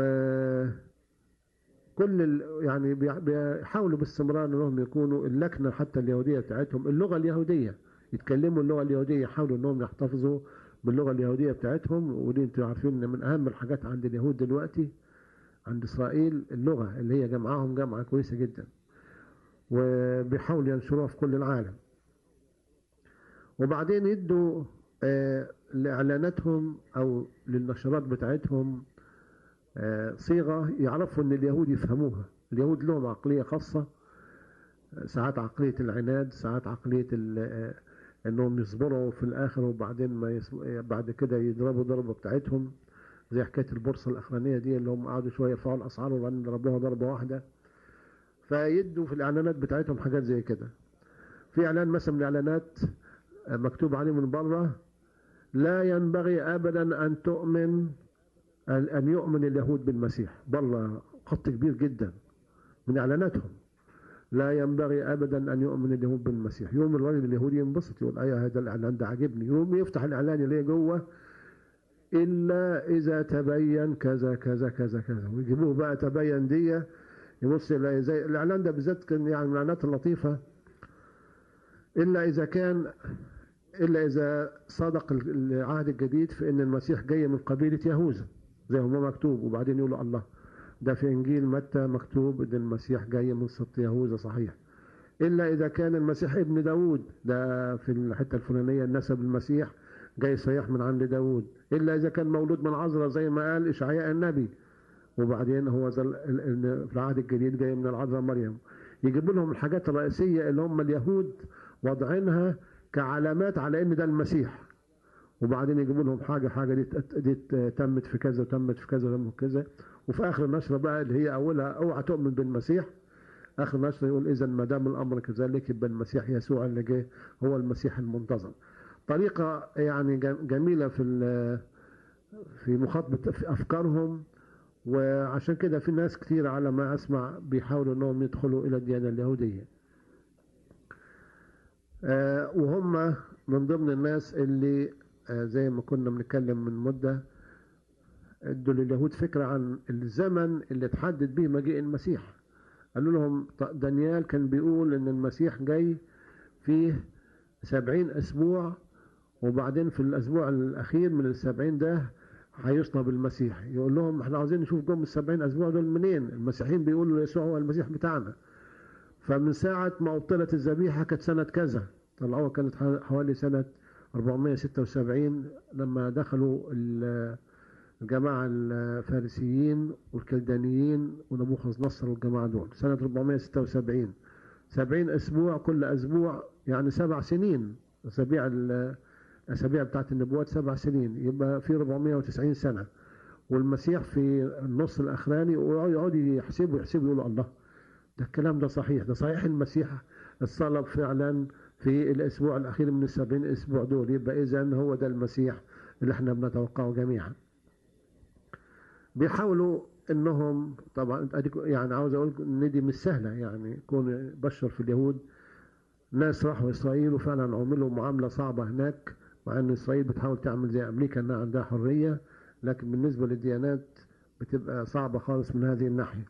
كل يعني بيحاولوا باستمرار انهم يكونوا اللكنه حتى اليهوديه بتاعتهم اللغه اليهوديه يتكلموا اللغه اليهوديه يحاولوا انهم يحتفظوا باللغه اليهوديه بتاعتهم ودي انتوا عارفين ان من اهم الحاجات عند اليهود دلوقتي عند اسرائيل اللغه اللي هي جمعهم جامعه كويسه جدا وبيحاولوا ينشروها في كل العالم وبعدين يدوا آه لاعلاناتهم او للنشرات بتاعتهم آه صيغه يعرفوا ان اليهود يفهموها اليهود لهم عقليه خاصه ساعات عقليه العناد ساعات عقليه انهم يصبروا في الاخر وبعدين ما يسب... بعد كده يضربوا ضربه بتاعتهم زي حكايه البورصه الاخرانيه دي اللي هم قعدوا شويه يرفعوا الاسعار وبعدين ضربوها ضربه واحده فيدوا في الاعلانات بتاعتهم حاجات زي كده في اعلان مثلا من الاعلانات مكتوب عليه من بره لا ينبغي ابدا ان تؤمن ان يؤمن اليهود بالمسيح بره خط كبير جدا من اعلاناتهم لا ينبغي ابدا ان يؤمن اليهود بالمسيح يوم الراجل اليهودي ينبسط يقول ايوه هذا الاعلان ده عاجبني يوم يفتح الاعلان يلاقي جوه الا اذا تبين كذا كذا كذا كذا ويجيبوه بقى تبين دي يبص زي الاعلان ده بالذات كان يعني من الاعلانات اللطيفه الا اذا كان الا اذا صدق العهد الجديد في ان المسيح جاي من قبيله يهوذا زي ما مكتوب وبعدين يقولوا الله ده في انجيل متى مكتوب ان المسيح جاي من سبط يهوذا صحيح الا اذا كان المسيح ابن داود ده في الحته الفلانيه نسب المسيح جاي صحيح من عند داود الا اذا كان مولود من عذراء زي ما قال اشعياء النبي وبعدين هو في العهد الجديد جاي من العذراء مريم يجيب لهم الحاجات الرئيسيه اللي هم اليهود واضعينها كعلامات على ان ده المسيح وبعدين يجيبوا لهم حاجه حاجه دي, دي تمت في كذا وتمت في كذا وتمت في كذا وفي اخر النشره بقى اللي هي اولها اوعى تؤمن بالمسيح اخر النشره يقول اذا ما دام الامر كذلك يبقى المسيح يسوع اللي جه هو المسيح المنتظر طريقه يعني جميله في في مخاطبه في افكارهم وعشان كده في ناس كتير على ما اسمع بيحاولوا انهم يدخلوا الى الديانه اليهوديه آه وهم من ضمن الناس اللي آه زي ما كنا بنتكلم من مده ادوا لليهود فكره عن الزمن اللي تحدد به مجيء المسيح قالوا لهم دانيال كان بيقول ان المسيح جاي فيه سبعين اسبوع وبعدين في الاسبوع الاخير من السبعين ده هيصلب المسيح يقول لهم احنا عاوزين نشوف جم السبعين اسبوع دول منين المسيحيين بيقولوا يسوع هو المسيح بتاعنا فمن ساعة ما أبطلت الذبيحة كانت سنة كذا طلعوها كانت حوالي سنة 476 لما دخلوا الجماعة الفارسيين والكلدانيين ونبوخذ نصر والجماعة دول سنة 476 70 أسبوع كل أسبوع يعني سبع سنين أسابيع الأسابيع بتاعت النبوات سبع سنين يبقى في 490 سنة والمسيح في النص الأخراني ويقعدوا يحسبوا يحسبوا يقولوا الله ده الكلام ده صحيح ده صحيح المسيح الصلب فعلا في الأسبوع الأخير من السبعين أسبوع دول يبقى إذا هو ده المسيح اللي احنا بنتوقعه جميعا بيحاولوا انهم طبعا يعني عاوز اقول ان دي مش سهله يعني يكون بشر في اليهود ناس راحوا اسرائيل وفعلا عملوا معامله صعبه هناك مع ان اسرائيل بتحاول تعمل زي امريكا انها عندها حريه لكن بالنسبه للديانات بتبقى صعبه خالص من هذه الناحيه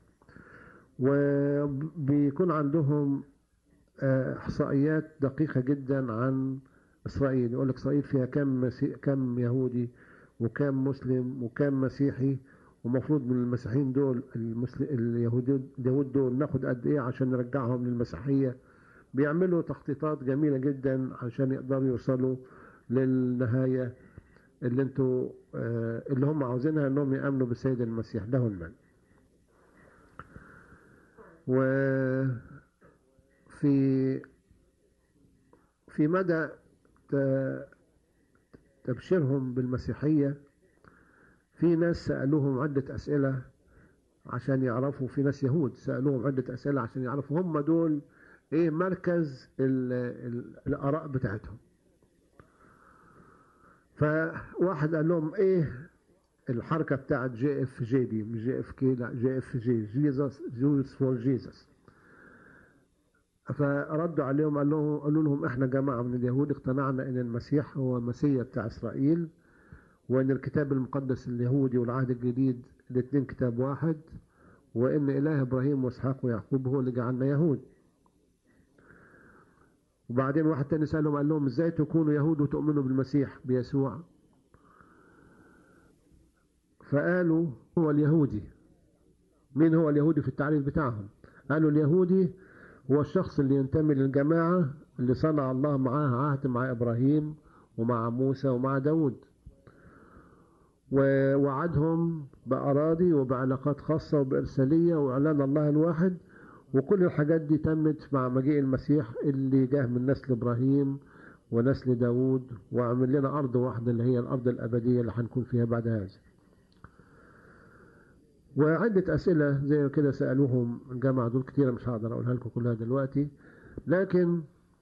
وبيكون عندهم احصائيات دقيقه جدا عن اسرائيل يقول لك اسرائيل فيها كم مسي... كم يهودي وكم مسلم وكم مسيحي ومفروض من المسيحيين دول المسل... اليهود اليهود دول ناخد قد ايه عشان نرجعهم للمسيحيه بيعملوا تخطيطات جميله جدا عشان يقدروا يوصلوا للنهايه اللي انتوا آه اللي هم عاوزينها انهم يامنوا بالسيد المسيح له المجد وفي في مدى تبشيرهم بالمسيحية في ناس سألوهم عدة أسئلة عشان يعرفوا في ناس يهود سألوهم عدة أسئلة عشان يعرفوا هم دول إيه مركز ال ال الآراء بتاعتهم فواحد قال لهم إيه الحركة بتاعت جي اف جي دي مش جي اف كي لا جي اف جي جيزس جوز فور جيزس فردوا عليهم قال لهم قالوا لهم احنا جماعة من اليهود اقتنعنا ان المسيح هو المسيح بتاع اسرائيل وان الكتاب المقدس اليهودي والعهد الجديد الاثنين كتاب واحد وان اله ابراهيم واسحاق ويعقوب هو اللي جعلنا يهود وبعدين واحد تاني سألهم قال لهم ازاي تكونوا يهود وتؤمنوا بالمسيح بيسوع فقالوا هو اليهودي مين هو اليهودي في التعريف بتاعهم قالوا اليهودي هو الشخص اللي ينتمي للجماعة اللي صنع الله معاه عهد مع إبراهيم ومع موسى ومع داود ووعدهم بأراضي وبعلاقات خاصة وبإرسالية وإعلان الله الواحد وكل الحاجات دي تمت مع مجيء المسيح اللي جاه من نسل إبراهيم ونسل داود وعمل لنا أرض واحدة اللي هي الأرض الأبدية اللي هنكون فيها بعد هذا وعدة أسئلة زي كده سألوهم الجامعة دول كتيرة مش هقدر أقولها لكم كلها دلوقتي لكن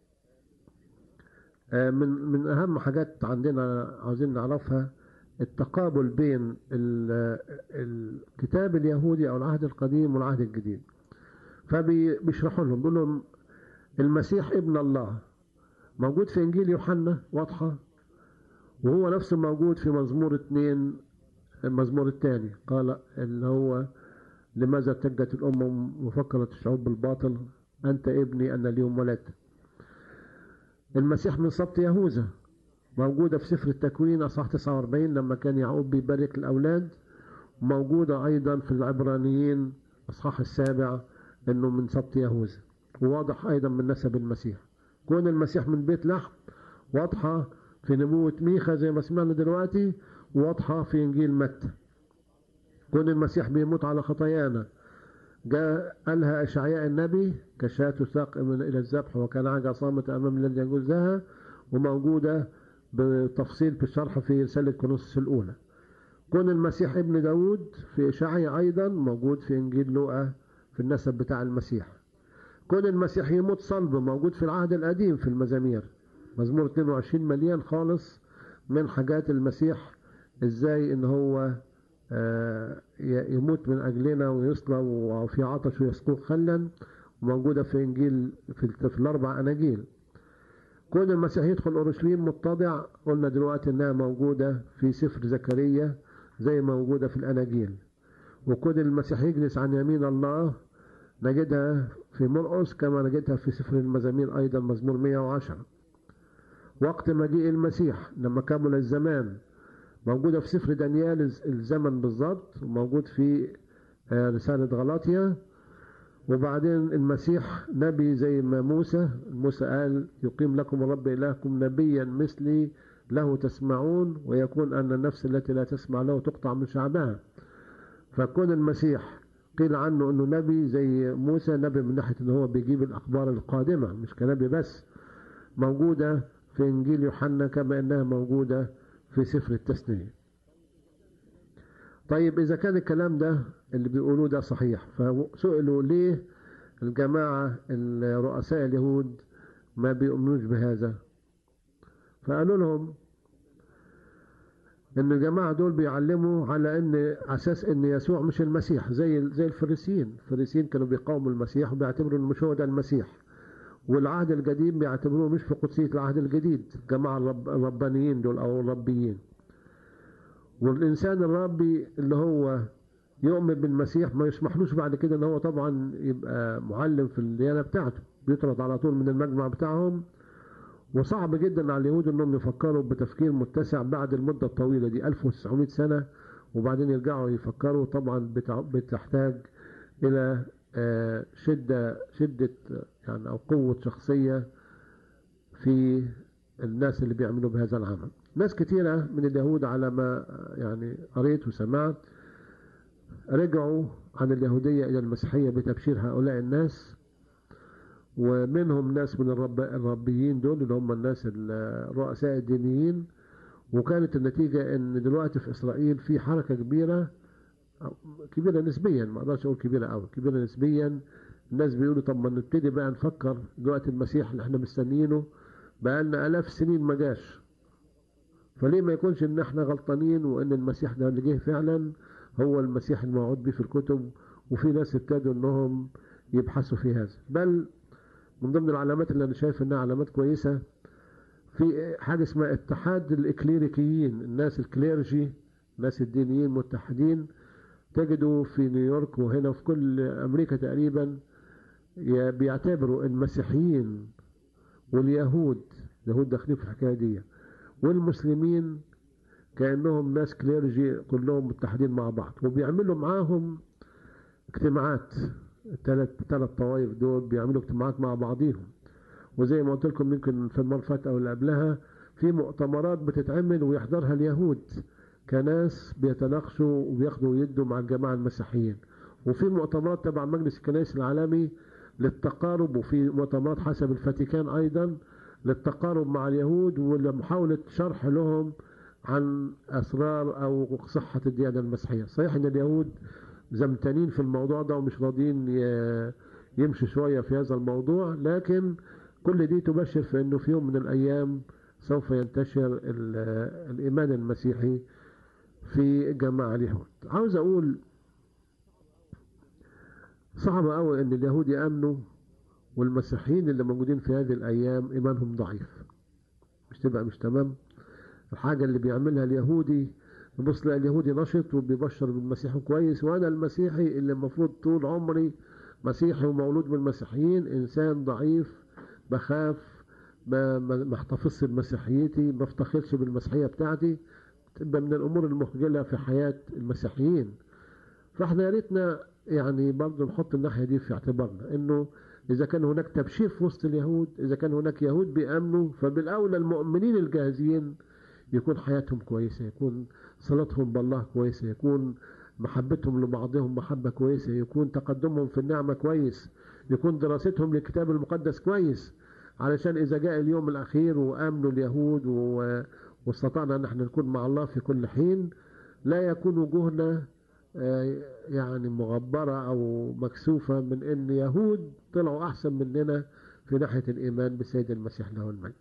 من من أهم حاجات عندنا عاوزين نعرفها التقابل بين الكتاب اليهودي أو العهد القديم والعهد الجديد فبيشرحوا لهم بيقول لهم المسيح ابن الله موجود في إنجيل يوحنا واضحة وهو نفسه موجود في مزمور اتنين المزمور الثاني قال اللي هو لماذا ارتجت الأمم وفكرت الشعوب بالباطل أنت ابني أنا اليوم ولدت المسيح من سبط يهوذا موجودة في سفر التكوين أصحاح 49 لما كان يعقوب بيبارك الأولاد موجودة أيضا في العبرانيين أصحاح السابع أنه من سبط يهوذا وواضح أيضا من نسب المسيح كون المسيح من بيت لحم واضحة في نبوة ميخا زي ما سمعنا دلوقتي واضحة في إنجيل متى كون المسيح بيموت على خطايانا جاء قالها إشعياء النبي كشاة تساق من إلى الذبح وكان عجا صامت أمام الذي يجوزها وموجودة بتفصيل في الشرح في رسالة كورنثوس الأولى كون المسيح ابن داود في إشعياء أيضا موجود في إنجيل لوقا في النسب بتاع المسيح كون المسيح يموت صلب موجود في العهد القديم في المزامير مزمور 22 مليان خالص من حاجات المسيح ازاي ان هو يموت من اجلنا ويصلب وفي عطش ويسقوه خلا موجودة في انجيل في, في الاربع اناجيل كون المسيح يدخل اورشليم متضع قلنا دلوقتي انها موجودة في سفر زكريا زي موجودة في الاناجيل وكون المسيح يجلس عن يمين الله نجدها في مرقس كما نجدها في سفر المزامير ايضا مزمور 110 وقت مجيء المسيح لما كمل الزمان موجودة في سفر دانيال الزمن بالظبط وموجود في رسالة غلاطيا وبعدين المسيح نبي زي ما موسى موسى قال يقيم لكم الرب إلهكم نبيا مثلي له تسمعون ويكون أن النفس التي لا تسمع له تقطع من شعبها فكون المسيح قيل عنه أنه نبي زي موسى نبي من ناحية أنه هو بيجيب الأخبار القادمة مش كنبي بس موجودة في إنجيل يوحنا كما أنها موجودة في سفر التثنية طيب إذا كان الكلام ده اللي بيقولوه ده صحيح فسئلوا ليه الجماعة الرؤساء اليهود ما بيؤمنوش بهذا فقالوا لهم ان الجماعة دول بيعلموا على ان اساس ان يسوع مش المسيح زي زي الفريسيين الفريسيين كانوا بيقاوموا المسيح وبيعتبروا انه مش هو ده المسيح والعهد القديم بيعتبروه مش في قدسية العهد الجديد جماعة الرب الربانيين دول أو الربيين والإنسان الربي اللي هو يؤمن بالمسيح ما يسمحلوش بعد كده ان هو طبعا يبقى معلم في الديانة بتاعته بيطرد على طول من المجمع بتاعهم وصعب جدا على اليهود انهم يفكروا بتفكير متسع بعد المدة الطويلة دي 1900 سنة وبعدين يرجعوا يفكروا طبعا بتع- بتحتاج إلى آه، شدة شدة يعني أو قوة شخصية في الناس اللي بيعملوا بهذا العمل ناس كتيرة من اليهود على ما يعني قريت وسمعت رجعوا عن اليهودية إلى المسيحية بتبشير هؤلاء الناس ومنهم ناس من الرب الربيين دول اللي هم الناس الرؤساء الدينيين وكانت النتيجة ان دلوقتي في اسرائيل في حركة كبيرة أو- كبيرة نسبيا ما اقدرش اقول كبيرة قوي كبيرة نسبيا الناس بيقولوا طب ما نبتدي بقى نفكر دلوقتي المسيح اللي احنا مستنيينه بقى لنا الاف سنين ما جاش فليه ما يكونش ان احنا غلطانين وان المسيح ده اللي جه فعلا هو المسيح الموعود به في الكتب وفي ناس ابتدوا انهم يبحثوا في هذا بل من ضمن العلامات اللي انا شايف انها علامات كويسه في حاجه اسمها اتحاد الاكليريكيين الناس الكليرجي الناس الدينيين متحدين تجدوا في نيويورك وهنا في كل امريكا تقريبا ي- بيعتبروا المسيحيين واليهود اليهود داخلين في الحكايه دي والمسلمين كانهم ناس كليرجي كلهم متحدين مع بعض وبيعملوا معاهم اجتماعات الثلاث ثلاث طوائف دول بيعملوا اجتماعات مع بعضيهم وزي ما قلت لكم يمكن في المره اللي فاتت او اللي قبلها في مؤتمرات بتتعمل ويحضرها اليهود كناس بيتناقشوا وبياخدوا ويدوا مع الجماعه المسيحيين وفي مؤتمرات تبع مجلس الكنائس العالمي للتقارب وفي مؤتمرات حسب الفاتيكان ايضا للتقارب مع اليهود ولمحاوله شرح لهم عن اسرار او صحه الديانه المسيحيه صحيح ان اليهود زمتانين في الموضوع ده ومش راضيين ي- يمشوا شويه في هذا الموضوع لكن كل دي تبشر في انه في يوم من الايام سوف ينتشر ال- الايمان المسيحي في جماعة اليهود عاوز اقول صعب قوي ان اليهود يامنوا والمسيحيين اللي موجودين في هذه الايام ايمانهم ضعيف مش تبقى مش تمام الحاجة اللي بيعملها اليهودي نبص لا اليهودي نشط وبيبشر بالمسيح كويس وانا المسيحي اللي المفروض طول عمري مسيحي ومولود من المسيحيين انسان ضعيف بخاف ما ما ما احتفظش بمسيحيتي ما افتخرش بالمسيحيه بتاعتي تبقى من الامور المخجله في حياه المسيحيين فاحنا يا ريتنا يعني برضه نحط الناحيه دي في اعتبارنا انه اذا كان هناك تبشير في وسط اليهود اذا كان هناك يهود بيامنوا فبالاولى المؤمنين الجاهزين يكون حياتهم كويسه يكون صلاتهم بالله كويسه يكون محبتهم لبعضهم محبه كويسه يكون تقدمهم في النعمه كويس يكون دراستهم للكتاب المقدس كويس علشان اذا جاء اليوم الاخير وامنوا اليهود و... واستطعنا ان احنا نكون مع الله في كل حين لا يكون وجوهنا آه، يعني مغبرة أو مكسوفة من أن يهود طلعوا أحسن مننا في ناحية الإيمان بسيد المسيح له المجد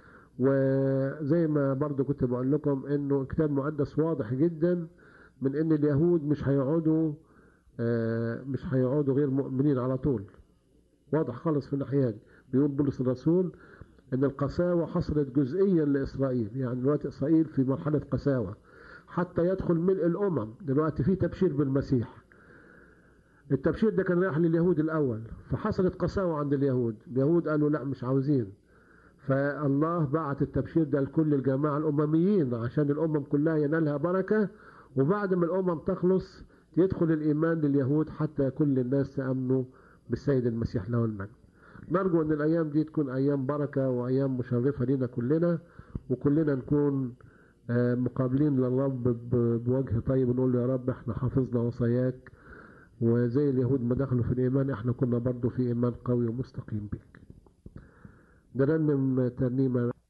وزي ما برضو كنت بقول لكم أنه كتاب مقدس واضح جدا من أن اليهود مش هيقعدوا آه، مش هيقعدوا غير مؤمنين على طول واضح خالص في الناحية دي بيقول بولس الرسول ان القساوة حصلت جزئيا لاسرائيل يعني دلوقتي اسرائيل في مرحلة قساوة حتى يدخل ملء الامم دلوقتي في تبشير بالمسيح التبشير ده كان رايح لليهود الاول فحصلت قساوة عند اليهود اليهود قالوا لا مش عاوزين فالله بعت التبشير ده لكل الجماعة الامميين عشان الامم كلها ينالها بركة وبعد ما الامم تخلص يدخل الايمان لليهود حتى كل الناس تامنوا بالسيد المسيح له المجد نرجو ان الايام دي تكون ايام بركه وايام مشرفه لنا كلنا وكلنا نكون آه، مقابلين للرب ب- بوجه طيب ونقول له يا رب احنا حافظنا وصاياك وزي اليهود ما دخلوا في الايمان احنا كنا برضو في ايمان قوي ومستقيم بيك نرنم ترنيمه